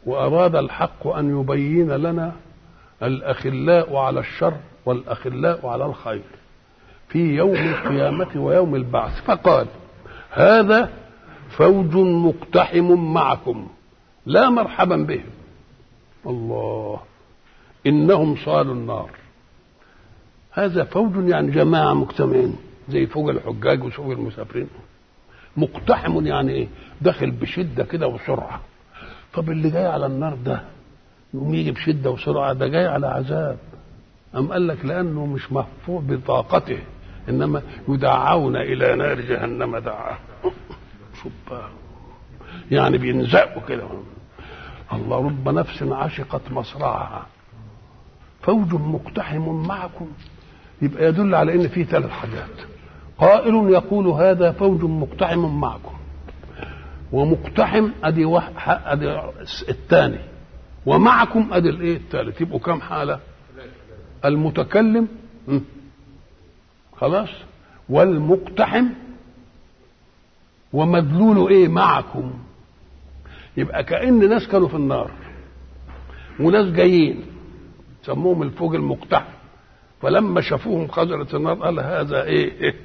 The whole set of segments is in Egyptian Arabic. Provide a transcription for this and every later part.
وأراد الحق أن يبين لنا الأخلاء على الشر والأخلاء على الخير في يوم القيامة ويوم البعث فقال هذا فوج مقتحم معكم لا مرحبا بهم الله إنهم صالوا النار هذا فوج يعني جماعة مجتمعين زي فوج الحجاج وفوج المسافرين مقتحم يعني ايه داخل بشدة كده وسرعة طب اللي جاي على النار ده يقوم يجي بشدة وسرعة ده جاي على عذاب أم قال لك لأنه مش محفوظ بطاقته إنما يدعون إلى نار جهنم دعا شوف بقى. يعني بينزقوا كده الله رب نفس عشقت مصرعها فوج مقتحم معكم يبقى يدل على ان في ثلاث حاجات قائل يقول هذا فوج مقتحم معكم ومقتحم ادي واحد ادي الثاني ومعكم ادي الايه الثالث يبقوا كم حاله المتكلم م. خلاص والمقتحم ومدلول ايه معكم يبقى كأن ناس كانوا في النار وناس جايين سموهم الفوج المقتحم فلما شافوهم خزنة النار قال هذا ايه, إيه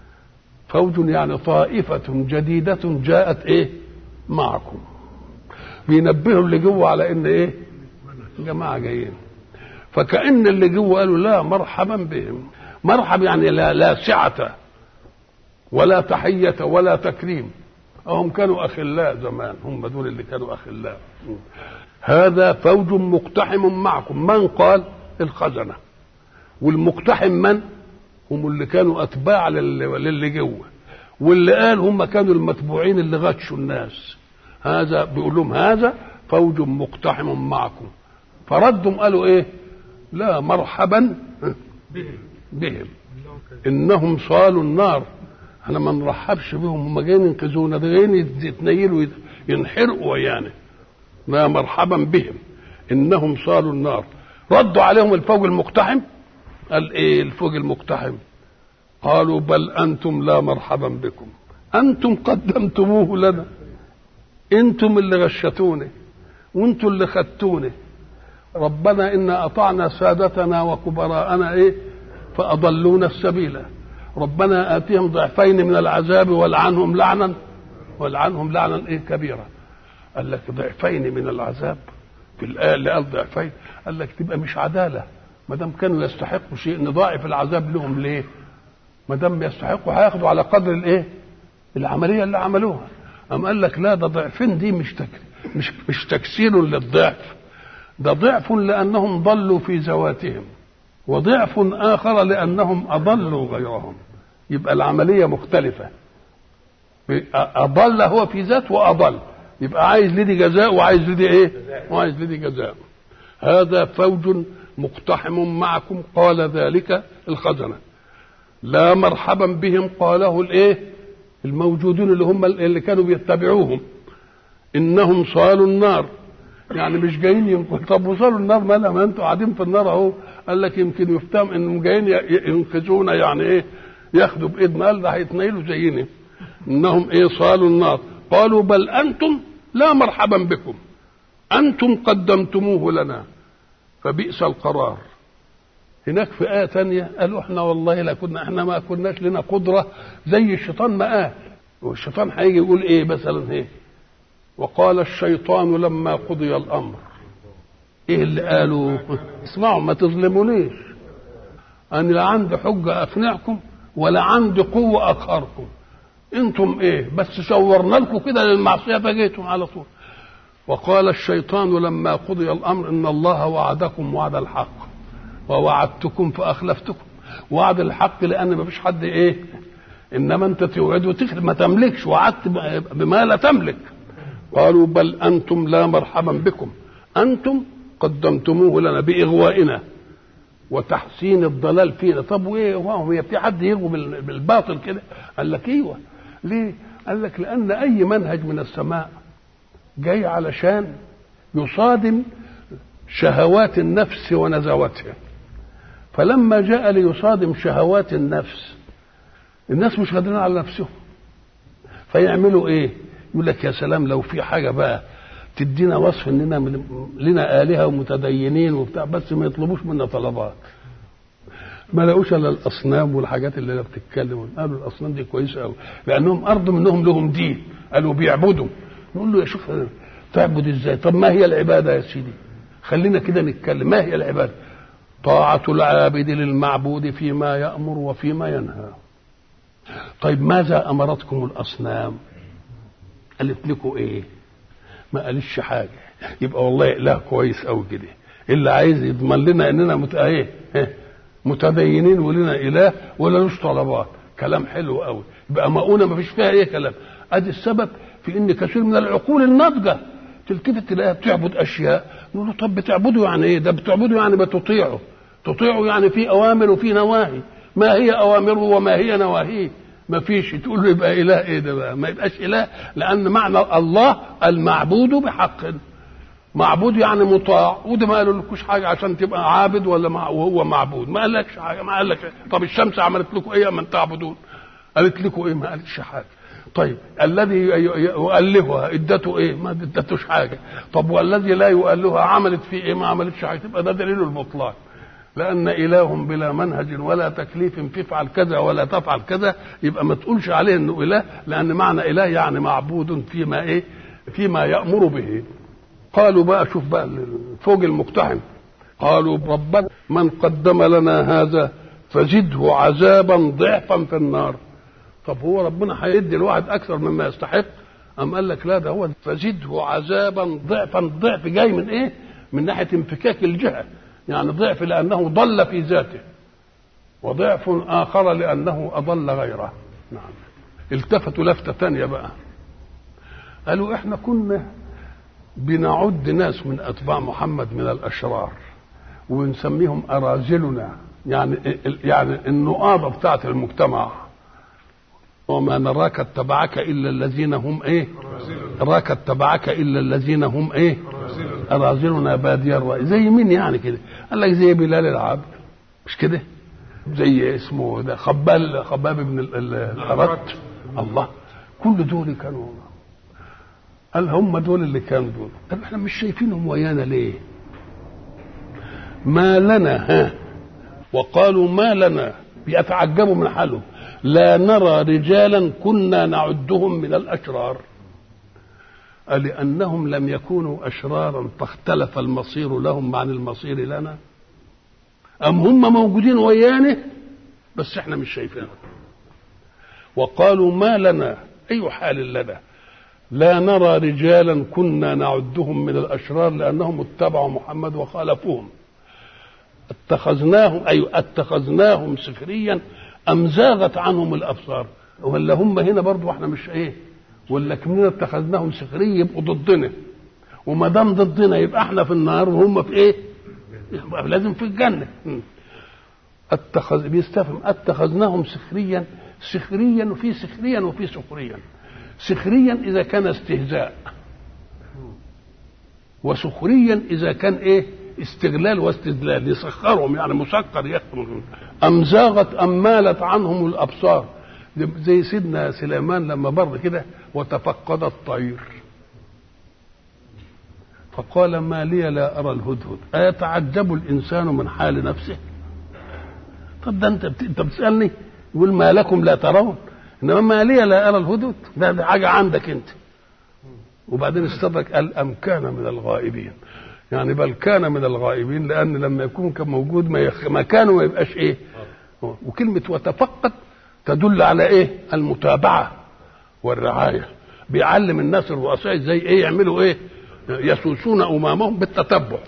فوج يعني طائفة جديدة جاءت ايه معكم بينبهوا اللي جوه على ان ايه جماعة جايين فكأن اللي جوه قالوا لا مرحبا بهم مرحب يعني لا, لا سعة ولا تحية ولا تكريم هم كانوا أخلاء زمان هم دول اللي كانوا أخلاء هذا فوج مقتحم معكم من قال الخزنة والمقتحم من هم اللي كانوا أتباع للي جوه واللي قال هم كانوا المتبوعين اللي غشوا الناس هذا بيقول لهم هذا فوج مقتحم معكم فردهم قالوا ايه لا مرحبا بهم انهم صالوا النار احنا ما نرحبش بهم هم جايين ينقذونا ده جايين يتنيلوا ينحرقوا يعني لا مرحبا بهم انهم صالوا النار ردوا عليهم الفوج المقتحم قال ايه الفوج المقتحم قالوا بل انتم لا مرحبا بكم انتم قدمتموه لنا انتم اللي غشتوني وانتم اللي خدتوني ربنا انا اطعنا سادتنا وكبراءنا ايه فاضلونا السبيل ربنا اتيهم ضعفين من العذاب والعنهم لعنا والعنهم لعنا ايه كبيرا قال لك ضعفين من العذاب في الايه اللي قال ضعفين قال لك تبقى مش عداله ما دام كانوا يستحقوا شيء نضاعف العذاب لهم ليه؟ ما دام يستحقوا هياخدوا على قدر الايه؟ العمليه اللي عملوها أم قال لك لا ده ضعفين دي مش تك... مش مش تكسير للضعف ده ضعف لانهم ضلوا في ذواتهم وضعف اخر لانهم اضلوا غيرهم يبقى العمليه مختلفه اضل هو في ذات واضل يبقى عايز لدي جزاء وعايز لدي ايه وعايز لدي جزاء هذا فوج مقتحم معكم قال ذلك الخزنه لا مرحبا بهم قاله الايه الموجودون اللي هم اللي كانوا بيتبعوهم انهم صالوا النار يعني مش جايين ينقذوا طب وصلوا النار ما ما انتوا قاعدين في النار اهو قال لك يمكن يفتهم انهم جايين ينقذونا يعني ايه ياخدوا بايدنا قال ده هيتنيلوا زينا انهم ايه صالوا النار قالوا بل انتم لا مرحبا بكم انتم قدمتموه لنا فبئس القرار هناك في آية ثانية قالوا احنا والله لا كنا احنا ما كناش لنا قدرة زي الشيطان ما قال والشيطان هيجي يقول ايه مثلا ايه وقال الشيطان لما قضي الامر ايه اللي قالوا اسمعوا ما تظلمونيش انا لا عندي حجة اقنعكم ولا عندي قوة اقهركم انتم ايه بس شورنا لكم كده للمعصية فجيتم على طول وقال الشيطان لما قضي الامر ان الله وعدكم وعد الحق ووعدتكم فاخلفتكم وعد الحق لان ما فيش حد ايه انما انت توعد وتخلف ما تملكش وعدت بما لا تملك قالوا بل انتم لا مرحبا بكم انتم قدمتموه لنا باغوائنا وتحسين الضلال فينا طب وايه هو في حد يغوي بالباطل كده قال لك ايوه ليه قال لك لان اي منهج من السماء جاي علشان يصادم شهوات النفس ونزواتها فلما جاء ليصادم شهوات النفس الناس مش قادرين على نفسهم فيعملوا ايه يقول لك يا سلام لو في حاجه بقى تدينا وصف اننا من لنا الهه ومتدينين وبتاع بس ما يطلبوش منا طلبات ما لقوش الا الاصنام والحاجات اللي بتتكلم قالوا الاصنام دي كويسه قوي لانهم ارض منهم لهم دين قالوا بيعبدوا نقول له يا شوف تعبد ازاي طب ما هي العباده يا سيدي خلينا كده نتكلم ما هي العباده طاعة العابد للمعبود فيما يأمر وفيما ينهى طيب ماذا أمرتكم الأصنام قالت لكم إيه ما قالش حاجة يبقى والله إله كويس أوي كده اللي عايز يضمن لنا إننا مت... إيه متدينين ولنا إله ولا لوش طلبات كلام حلو قوي يبقى مؤونة ما فيش فيها أي كلام أدي السبب في إن كثير من العقول الناضجة تلتفت تلاقيها بتعبد اشياء نقول له طب بتعبده يعني ايه؟ ده بتعبده يعني بتطيعه تطيعه يعني في اوامر وفي نواهي ما هي اوامره وما هي نواهيه ما فيش تقول له يبقى اله ايه ده بقى ما يبقاش اله لان معنى الله المعبود بحق معبود يعني مطاع وده ما قالوا لكوش حاجه عشان تبقى عابد ولا مع وهو معبود ما قالكش حاجه ما قالك طب الشمس عملت لكم ايه من تعبدون قالت لكم ايه ما قالتش حاجه طيب الذي يؤلهها ادته ايه؟ ما ادتوش حاجه، طب والذي لا يؤلهها عملت فيه ايه؟ ما عملتش حاجه، تبقى ده دليل البطلان. لان اله بلا منهج ولا تكليف تفعل كذا ولا تفعل كذا يبقى ما تقولش عليه انه اله لان معنى اله يعني معبود فيما ايه؟ فيما يامر به. قالوا بقى شوف بقى فوق المقتحم قالوا ربنا من قدم لنا هذا فزده عذابا ضعفا في النار طب هو ربنا هيدي الواحد اكثر مما يستحق ام قال لك لا ده هو فزده عذابا ضعفا ضعف جاي من ايه من ناحيه انفكاك الجهه يعني ضعف لانه ضل في ذاته وضعف اخر لانه اضل غيره نعم التفتوا لفته ثانيه بقى قالوا احنا كنا بنعد ناس من اتباع محمد من الاشرار ونسميهم اراذلنا يعني يعني النقاضه بتاعت المجتمع وما نراك اتبعك الا الذين هم ايه نراك اتبعك الا الذين هم ايه اراذلنا بادي الراي زي مين يعني كده قال لك زي بلال العبد مش كده زي اسمه ده خبال خباب بن الارت الله كل دول كانوا قال هم دول اللي كانوا دول قال احنا مش شايفينهم ويانا ليه ما لنا ها وقالوا ما لنا بيتعجبوا من حالهم لا نرى رجالا كنا نعدهم من الاشرار لانهم لم يكونوا اشرارا فاختلف المصير لهم عن المصير لنا ام هم موجودين ويانا بس احنا مش شايفينهم وقالوا ما لنا اي حال لنا لا نرى رجالا كنا نعدهم من الاشرار لانهم اتبعوا محمد وخالفوهم اتخذناهم اي اتخذناهم سخريا ام زاغت عنهم الابصار ولا هم هنا برضو احنا مش ايه ولا كمنا اتخذناهم سخريا يبقوا ضدنا وما دام ضدنا يبقى احنا في النار وهم في ايه يبقى لازم في الجنه اتخذ بيستفهم اتخذناهم سخريا سخريا وفي سخريا وفي سخريا سخريا اذا كان استهزاء وسخريا اذا كان ايه استغلال واستدلال يسخرهم يعني مسكر يخرج ام زاغت ام مالت عنهم الابصار زي سيدنا سليمان لما بر كده وتفقد الطير فقال ما لي لا ارى الهدهد ايتعجب الانسان من حال نفسه طب ده انت انت بتسالني يقول ما لكم لا ترون انما ما لي لا ارى الهدهد ده, ده حاجه عندك انت وبعدين استدرك قال ام كان من الغائبين يعني بل كان من الغائبين لان لما يكون كان موجود ما يخ... مكانه ما يبقاش ايه وكلمه وتفقد تدل على ايه المتابعه والرعايه بيعلم الناس الرؤساء ازاي ايه يعملوا ايه يسوسون امامهم بالتتبع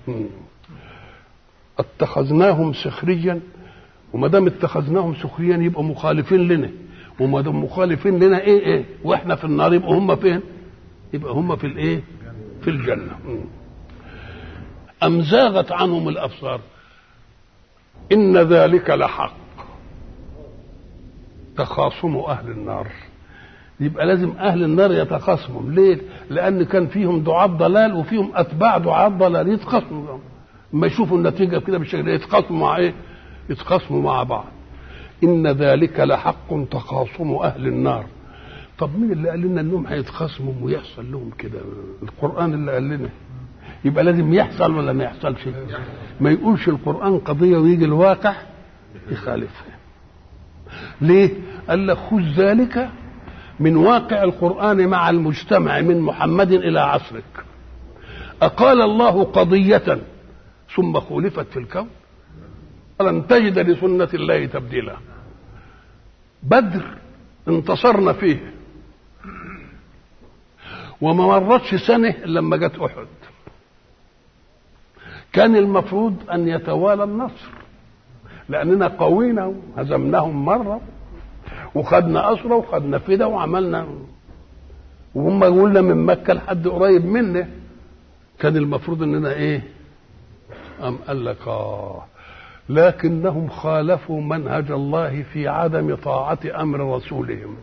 اتخذناهم سخريا وما دام اتخذناهم سخريا يبقوا مخالفين لنا وما دام مخالفين لنا ايه ايه واحنا في النار يبقوا هم فين يبقى هم في الايه في الجنه أم زاغت عنهم الأبصار إن ذلك لحق تخاصم أهل النار يبقى لازم أهل النار يتخاصموا ليه؟ لأن كان فيهم دعاة ضلال وفيهم أتباع دعاة ضلال يتخاصموا ما يشوفوا النتيجة كده بالشكل يتخاصموا مع إيه؟ يتخاصموا مع بعض إن ذلك لحق تخاصم أهل النار طب مين اللي قال لنا انهم هيتخاصموا ويحصل لهم كده القران اللي قال لنا يبقى لازم يحصل ولا ما يحصلش ما يقولش القران قضيه ويجي الواقع يخالفها ليه قال لك خذ ذلك من واقع القران مع المجتمع من محمد الى عصرك اقال الله قضيه ثم خولفت في الكون ولن تجد لسنه الله تبديلا بدر انتصرنا فيه وما مرتش سنة لما جت أحد كان المفروض أن يتوالى النصر لأننا قوينا وهزمناهم مرة وخدنا أسرة وخدنا فدا وعملنا وهم قلنا من مكة لحد قريب منا كان المفروض أننا إيه أم قال لك آه لكنهم خالفوا منهج الله في عدم طاعة أمر رسولهم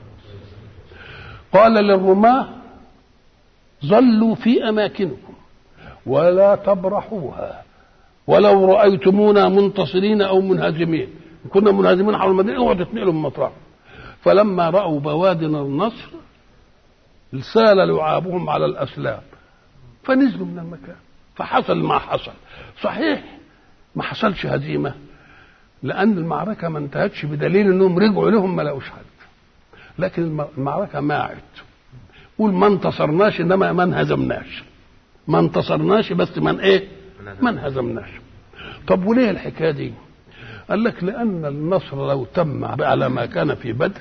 قال للرماة ظلوا في أماكنكم ولا تبرحوها ولو رأيتمونا منتصرين أو منهزمين كنا منهزمين حول المدينة اوعوا تتنقلوا من مطرح فلما رأوا بوادن النصر سال لعابهم على الأسلاب فنزلوا من المكان فحصل ما حصل صحيح ما حصلش هزيمه لان المعركه ما انتهتش بدليل انهم رجعوا لهم ما لقوش حد لكن المعركه ماعت قول ما انتصرناش انما ما انهزمناش ما انتصرناش بس من ايه ما انهزمناش طب وليه الحكايه دي قال لك لان النصر لو تم على ما كان في بدر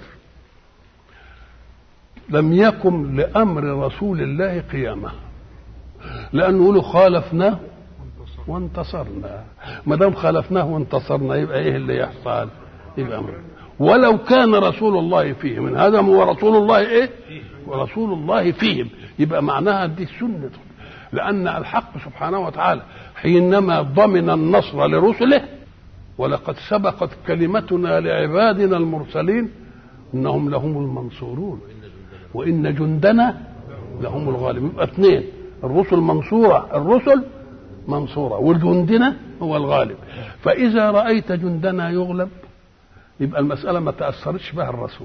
لم يقم لامر رسول الله قيامه لانه يقولوا خالفناه وانتصرنا ما دام خالفناه وانتصرنا يبقى ايه اللي يحصل يبقى أمر. ولو كان رسول الله فيهم من هذا هو رسول الله ايه ورسول الله فيهم يبقى معناها دي سنة لأن الحق سبحانه وتعالى حينما ضمن النصر لرسله ولقد سبقت كلمتنا لعبادنا المرسلين انهم لهم المنصورون وان جندنا لهم الغالبون يبقى اثنين الرسل منصوره الرسل منصورة وجندنا هو الغالب فإذا رأيت جندنا يغلب يبقى المسألة ما تأثرتش بها الرسول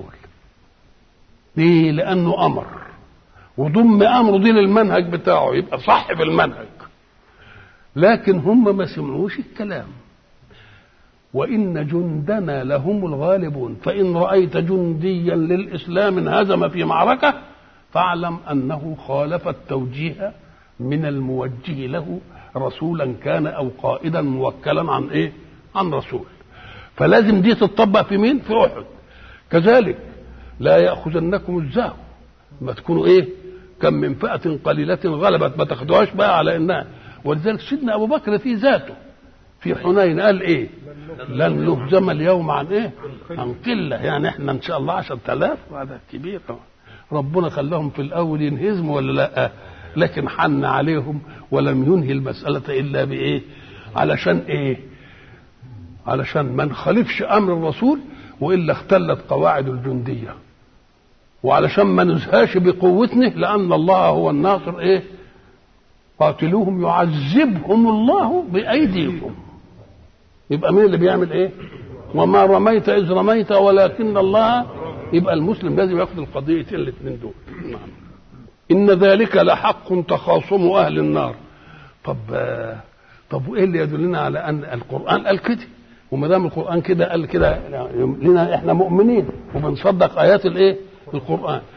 ليه لأنه أمر وضم أمره دي للمنهج بتاعه يبقى صح في المنهج لكن هم ما سمعوش الكلام وإن جندنا لهم الغالبون فإن رأيت جنديا للإسلام انهزم في معركة فاعلم أنه خالف التوجيه من الموجه له رسولا كان او قائدا موكلا عن ايه عن رسول فلازم دي تطبق في مين في احد كذلك لا ياخذنكم الزهو ما تكونوا ايه كم من فئه قليله غلبت ما تاخدوهاش بقى على انها ولذلك سيدنا ابو بكر في ذاته في حنين قال ايه لن نهزم اليوم عن ايه عن قله يعني احنا ان شاء الله عشرة آلاف وهذا كبير ربنا خلاهم في الاول ينهزموا ولا لا لكن حن عليهم ولم ينهي المسألة إلا بإيه علشان إيه علشان ما نخالفش أمر الرسول وإلا اختلت قواعد الجندية وعلشان ما نزهاش بقوتنا لأن الله هو الناصر إيه قاتلوهم يعذبهم الله بأيديكم يبقى مين اللي بيعمل إيه وما رميت إذ رميت ولكن الله يبقى المسلم لازم ياخد القضيتين الاثنين دول نعم ان ذلك لحق تخاصم اهل النار طب طب وايه اللي يدلنا على ان القران قال كده وما دام القران كده قال كده لنا احنا مؤمنين وبنصدق ايات الايه القران